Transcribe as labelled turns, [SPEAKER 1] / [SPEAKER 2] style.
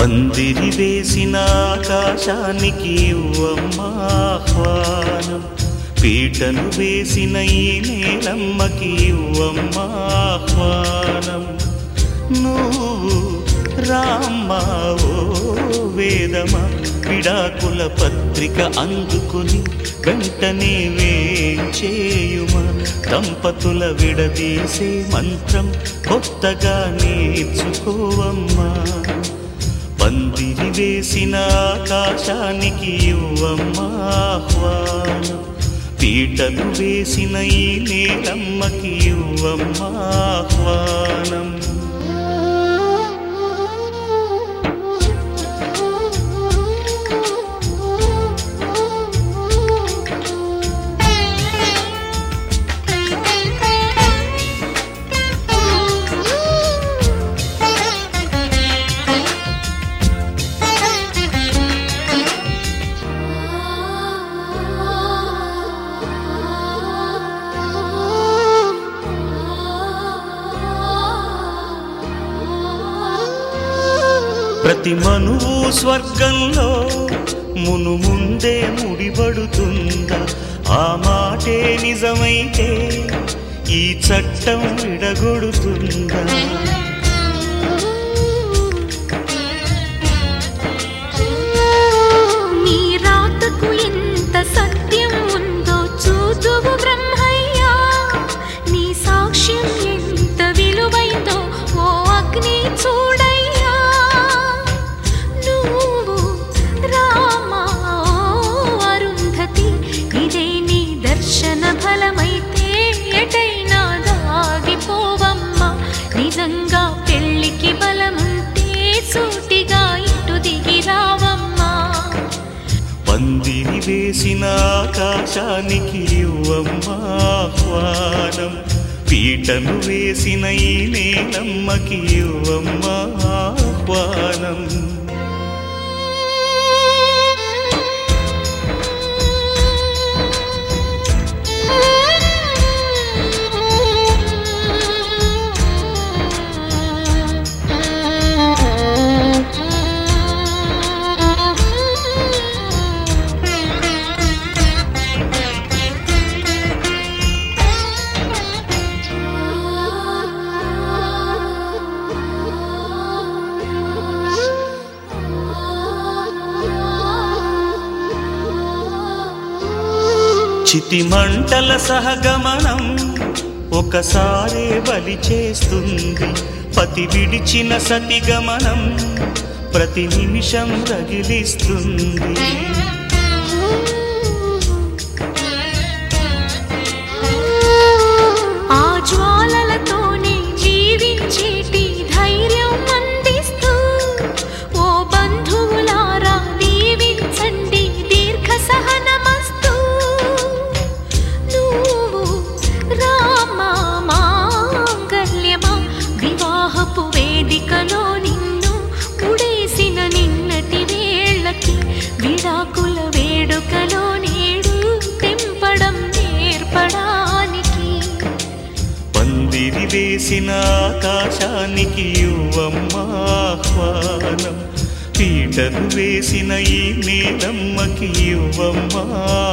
[SPEAKER 1] పందిరి వేసిన ఆకాశానికి ఇవ్వమ్మా ఆహ్వానం పీటను వేసిన ఈ నేలమ్మకి ఇవ్వమ్మా ఆహ్వానం నువ్వు రామ్మా ఓ వేదమా విడాకుల పత్రిక అందుకుని వెంటనే వేచేయుమా దంపతుల విడదీసే మంత్రం కొత్తగా నేర్చుకోవమ్మా పందిరి వేసిన ఆకాశానికి ఇవ్వమ్మా ఆహ్వానం పీటలు వేసిన ఈ నేలమ్మకి ఇవ్వమ్మా ఆహ్వానం ప్రతి మనువు స్వర్గంలో మును ముందే ముడిపడుతుందా ఆ మాటే నిజమైతే ఈ చట్టం విడగొడుతుందా
[SPEAKER 2] నీ రాతకు ఎంత సత్యం ఉందో చూదువు బ్రహ్మయ్యా నీ సాక్ష్యం ఎంత విలువైందో ఓ అగ్ని చూడయ్యా నువ్వు రామా ఓ అరుంధతి ఇదే నీ దర్శన ఫలమైతే ఎటైనా దాగిపోవమ్మా నిజంగా పెళ్ళికి బలముంటే సూటిగా ఇటు దిగి రావమ్మా
[SPEAKER 1] పందిరి వేసిన ఆకాశానికి ఇవ్వమ్మా ఆహ్వానం పీటను వేసిన ఈ నేలమ్మకి ఇవ్వమ్మా ఆహ్వానం చితి మంటల సహగమనం ఒకసారే బలి చేస్తుంది పతి విడిచిన సతి గమనం ప్రతి నిమిషం రగిలిస్తుంది
[SPEAKER 2] ఆ జ్వాలలతోనే జీవించేటి ధైర్యం అందిస్తూ ఓ బంధువులారా దీవించండి దీర్ఘ సహనమస్తు నువ్వు రామా మాంగల్యమా వివాహపు వేదికలో నిన్ను ముడేసిన నిన్నటి వేళ్ళకి విడాకుల వేడుకలో నేడు తెంపడం నేర్పడానికి
[SPEAKER 1] పందిరి వేసిన ఆకాశానికి ఇవ్వమ్మా ఆహ్వానం పీటలు వేసిన ఈ నేలమ్మకి ఇవ్వమ్మా